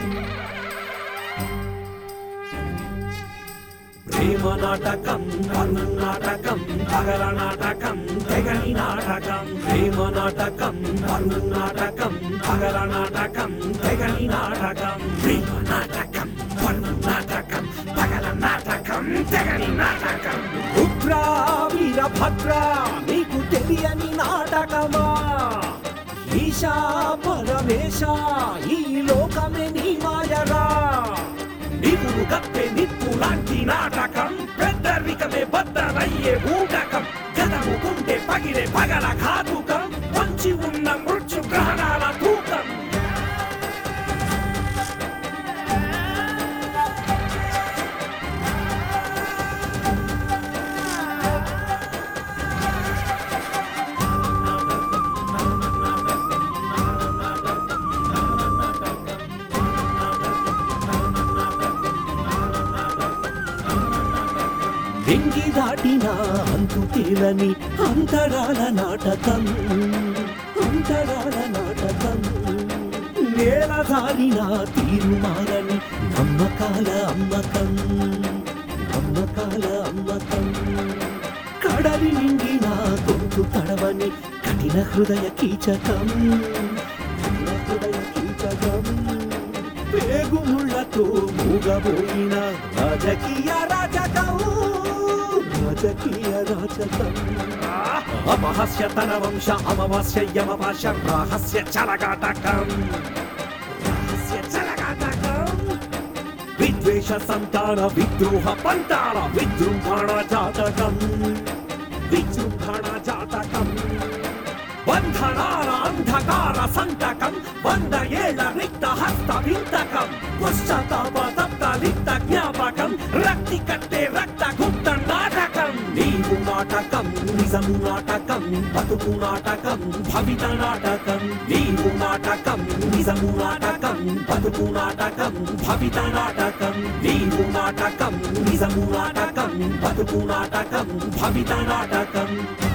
ప్రేమ నాటకం కర్ణం నాటకం పగల నాటకం తెగని నాటకం ప్రేమ నాటకం కర్ణం నాటకం పగల నాటకం తెగని నాటకం ప్రేమ నాటకం కర్ణం నాటకం పగల నాటకం తెగని నాటకం ఉగ్ర వీరభద్ర నీకు తెలియని నాటకమా ఈశా పరమేశ ఈ లోకమే నీ మాయరా నిపుడు కప్పే నిప్పు లాంటి నాటకం పెద్దరికమే బద్దరయ్యే ఊటకం జనముకుంటే పగిలే పగల ఘాతుకం వంచి ఉన్న మృత్యు గ్రహణాల తూకం వెంగి దాటిన అంతు తేలని అంతరాల నాటకం అంతరాల నాటకం నేల దారిన తీరు మారని నమ్మకాల అమ్మకం నమ్మకాల అమ్మకం కడలి నిండిన గొంతు తడవని కఠిన హృదయ కీచకం కఠిన హృదయ కీచకం పేగుముళ్లతో మూగబోయిన రాజకీయ రాజకం రాజకీయ రాజకం అపహస్య తన వంశ అమవాస్య యమవాస్య రహస్య చలగాటకం రహస్య చలగాటకం విద్వేష సంతాన విద్రోహ పంతాల విజృంభణ జాతకం విజృంభణ జాతకం బంధనాల అంధకార సంతకం వంద ఏళ్ల రిక్త హస్త వింతకం పశ్చాత్తాప తప్త లిప్త జ్ఞాపకం రక్తి కట్టే రక్త గుప్త నాటకం నీవు నాటకం నిజము నాటకం బతుకు నాటకం భవిత నాటకం నీవు నాటకం నిజము నాటకం బతుకు నాటకం భవిత నాటకం నీవు నాటకం నిజము నాటకం బతుకు నాటకం భవిత నాటకం